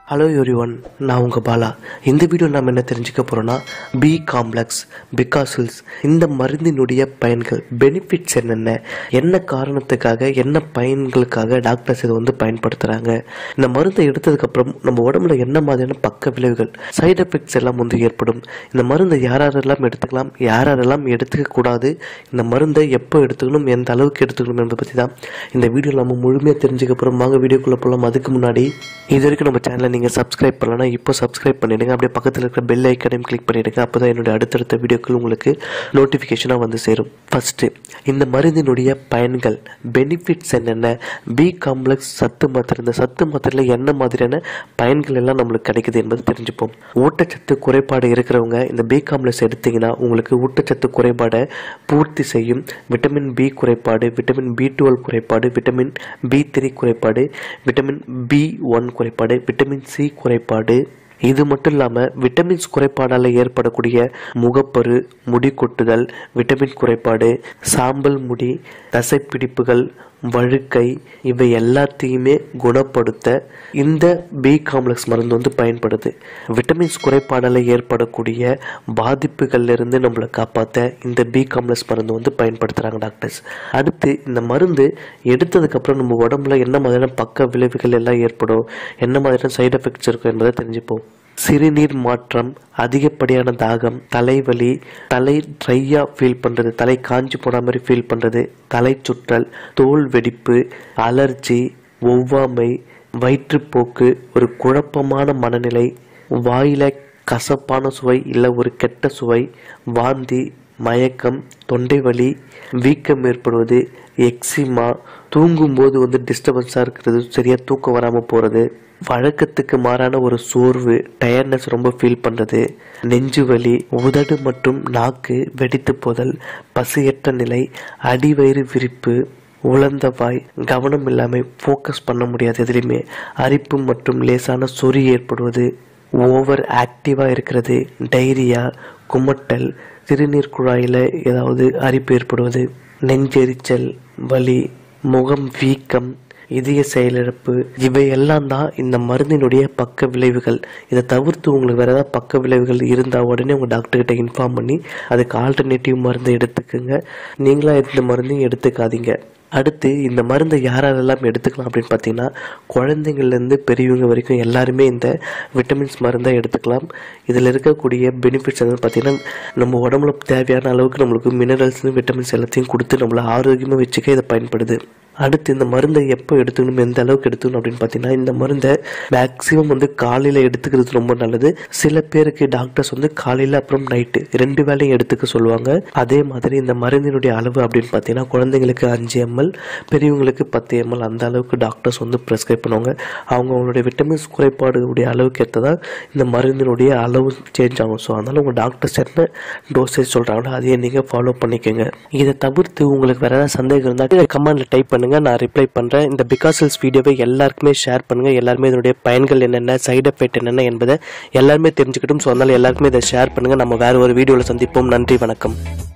hello every one நான் உங்கள் பாலா இந்த வீடியோ நம்ம என்ன தெரிஞ்சுக்க போகிறோன்னா பி காம்ப்ளெக்ஸ் பிகாசில்ஸ் இந்த மருந்தினுடைய பயன்கள் பெனிஃபிட்ஸ் என்னென்ன என்ன காரணத்துக்காக என்ன பயன்களுக்காக டாக்டர்ஸ் இதை வந்து பயன்படுத்துகிறாங்க இந்த மருந்தை எடுத்ததுக்கப்புறம் நம்ம உடம்புல என்ன மாதிரியான பக்க விளைவுகள் சைடு எஃபெக்ட்ஸ் எல்லாம் வந்து ஏற்படும் இந்த மருந்தை யாரெல்லாம் எடுத்துக்கலாம் யாரெல்லாம் எடுத்துக்க கூடாது இந்த மருந்தை எப்போ எடுத்துக்கணும் எந்த அளவுக்கு எடுத்துக்கணும் என்பதை பற்றி தான் இந்த வீடியோ நம்ம முழுமையாக தெரிஞ்சுக்க போகிறோம் வாங்க வீடியோக்குள்ளே போகலாம் அதுக்கு முன்னாடி இது வரைக்கும் நம்ம சேனலை நீங்கள் சப்ஸ்கிரைப் பண்ணலன்னா இப்போ சப்ஸ்கிரைப் பண்ணிடுங்க அப்படியே பக்கத்தில் இருக்கிற பெல் ஐக்கனையும் கிளிக் பண்ணிடுங்க அப்போ தான் என்னுடைய அடுத்தடுத்த வீடியோக்கள் உங்களுக்கு நோட்டிஃபிகேஷனாக வந்து சேரும் ஃபஸ்ட்டு இந்த மருந்தினுடைய பயன்கள் பெனிஃபிட்ஸ் என்னென்ன பி காம்ப்ளெக்ஸ் சத்து மாத்திரை இந்த சத்து மாத்திரையில் என்ன மாதிரியான பயன்கள் எல்லாம் நம்மளுக்கு கிடைக்குது என்பது தெரிஞ்சுப்போம் ஊட்டச்சத்து குறைபாடு இருக்கிறவங்க இந்த பி காம்ப்ளெக்ஸ் எடுத்தீங்கன்னா உங்களுக்கு ஊட்டச்சத்து குறைபாடை பூர்த்தி செய்யும் விட்டமின் பி குறைபாடு விட்டமின் பி டுவெல் குறைபாடு விட்டமின் பி த்ரீ குறைபாடு விட்டமின் பி ஒன் குறைபாடு விட்டமின் சி குறைபாடு இது மட்டும் இல்லாமல் விட்டமின்ஸ் குறைபாடால் ஏற்படக்கூடிய முகப்பரு முடி கொட்டுதல் விட்டமின் குறைபாடு சாம்பல் முடி தசைப்பிடிப்புகள் வழுக்கை இவை எல்லாத்தையுமே குணப்படுத்த இந்த பி காம்ப்ளெக்ஸ் மருந்து வந்து பயன்படுது விட்டமின்ஸ் குறைபாடால் ஏற்படக்கூடிய பாதிப்புகள்ல இருந்து நம்மளை காப்பாற்ற இந்த பி காம்ப்ளெக்ஸ் மருந்து வந்து பயன்படுத்துகிறாங்க டாக்டர்ஸ் அடுத்து இந்த மருந்து எடுத்ததுக்கப்புறம் நம்ம உடம்புல என்ன மாதிரியான பக்க விளைவுகள் எல்லாம் ஏற்படும் என்ன மாதிரியான சைடு எஃபெக்ட்ஸ் இருக்கும் என்பதை தெரிஞ்சுப்போம் சிறுநீர் மாற்றம் அதிகப்படியான தாகம் தலைவலி தலை ட்ரையாக ஃபீல் பண்ணுறது தலை காஞ்சி போன மாதிரி ஃபீல் பண்ணுறது தலை சுற்றல் தோல் வெடிப்பு அலர்ஜி ஒவ்வாமை வயிற்றுப்போக்கு ஒரு குழப்பமான மனநிலை வாயில கசப்பான சுவை இல்லை ஒரு கெட்ட சுவை வாந்தி மயக்கம் தொண்டை வலி வீக்கம் ஏற்படுவது எக்ஸிமா தூங்கும்போது வந்து டிஸ்டர்பன்ஸாக இருக்கிறது சரியாக தூக்கம் வராமல் போகிறது வழக்கத்துக்கு மாறான ஒரு சோர்வு டயர்னஸ் ரொம்ப ஃபீல் பண்ணுறது நெஞ்சு வலி உதடு மற்றும் நாக்கு வெடித்து போதல் பசியற்ற நிலை அடிவயிறு விரிப்பு உலர்ந்த வாய் கவனம் இல்லாமல் ஃபோக்கஸ் பண்ண முடியாது எதுலையுமே அரிப்பு மற்றும் லேசான சொறி ஏற்படுவது ஓவர் ஆக்டிவாக இருக்கிறது டைரியா குமட்டல் சிறுநீர் குழாயில் ஏதாவது அரிப்பு ஏற்படுவது நெஞ்செரிச்சல் வலி முகம் வீக்கம் இதய செயலிழப்பு இவையெல்லாம் தான் இந்த மருந்தினுடைய பக்க விளைவுகள் இதை தவிர்த்து உங்களுக்கு வேறு ஏதாவது பக்க விளைவுகள் இருந்தால் உடனே உங்கள் டாக்டர்கிட்ட இன்ஃபார்ம் பண்ணி அதுக்கு ஆல்டர்னேட்டிவ் மருந்து எடுத்துக்கோங்க நீங்களாக எந்த மருந்தையும் எடுத்துக்காதீங்க அடுத்து இந்த மருந்தை யாரெல்லாம் எடுத்துக்கலாம் அப்படின்னு பார்த்தீங்கன்னா குழந்தைங்கள்லேருந்து பெரியவங்க வரைக்கும் எல்லாருமே இந்த விட்டமின்ஸ் மருந்தை எடுத்துக்கலாம் இதில் இருக்கக்கூடிய பெனிஃபிட்ஸ் என்னன்னு பார்த்தீங்கன்னா நம்ம உடம்புல தேவையான அளவுக்கு நம்மளுக்கு மினரல்ஸ் விட்டமின்ஸ் எல்லாத்தையும் கொடுத்து நம்மளை ஆரோக்கியமாக வச்சுக்க இதை பயன்படுது அடுத்து இந்த மருந்தை எப்போ எடுத்துக்கணும் எந்த அளவுக்கு எடுத்துக்கணும் அப்படின்னு பார்த்தீங்கன்னா இந்த மருந்தை மேக்ஸிமம் வந்து காலையில் எடுத்துக்கிறது ரொம்ப நல்லது சில பேருக்கு டாக்டர்ஸ் வந்து காலையில் அப்புறம் நைட்டு ரெண்டு வேலையும் எடுத்துக்க சொல்லுவாங்க அதே மாதிரி இந்த மருந்தினுடைய அளவு அப்படின்னு பார்த்தீங்கன்னா குழந்தைங்களுக்கு அஞ்சு எம்எல் பெரியவங்களுக்கு பத்து எம்எல் அந்த அளவுக்கு டாக்டர்ஸ் வந்து ப்ரெஸ்கிரைப் பண்ணுவாங்க அவங்க அவங்களுடைய விட்டமின்ஸ் குறைபாடுடைய அளவுக்கு ஏற்றதான் இந்த மருந்தினுடைய அளவு சேஞ்ச் ஆகும் ஸோ அதனால் உங்கள் டாக்டர்ஸ் என்ன டோசேஜ் சொல்கிறாங்களோ அதையே நீங்கள் ஃபாலோ பண்ணிக்கோங்க இதை தவிர்த்து உங்களுக்கு வேறு ஏதாவது சந்தேகம் இருந்தால் கமெண்ட்டில் டைப் பண்ணுங்கள் நான் ரிப்ளை பண்ணுறேன் இந்த பிகாசல்ஸ் வீடியோவை எல்லாருக்குமே ஷேர் பண்ணுங்கள் எல்லாருமே இதனுடைய பயன்கள் என்னென்ன சைடு எஃபெக்ட் என்னென்ன என்பதை எல்லாருமே தெரிஞ்சுக்கிட்டும் ஸோ அதனால் எல்லாருக்குமே இதை ஷேர் பண்ணுங்கள் நம்ம வேறு ஒரு வீடியோவில் சந்திப்போம் நன்றி வணக்கம்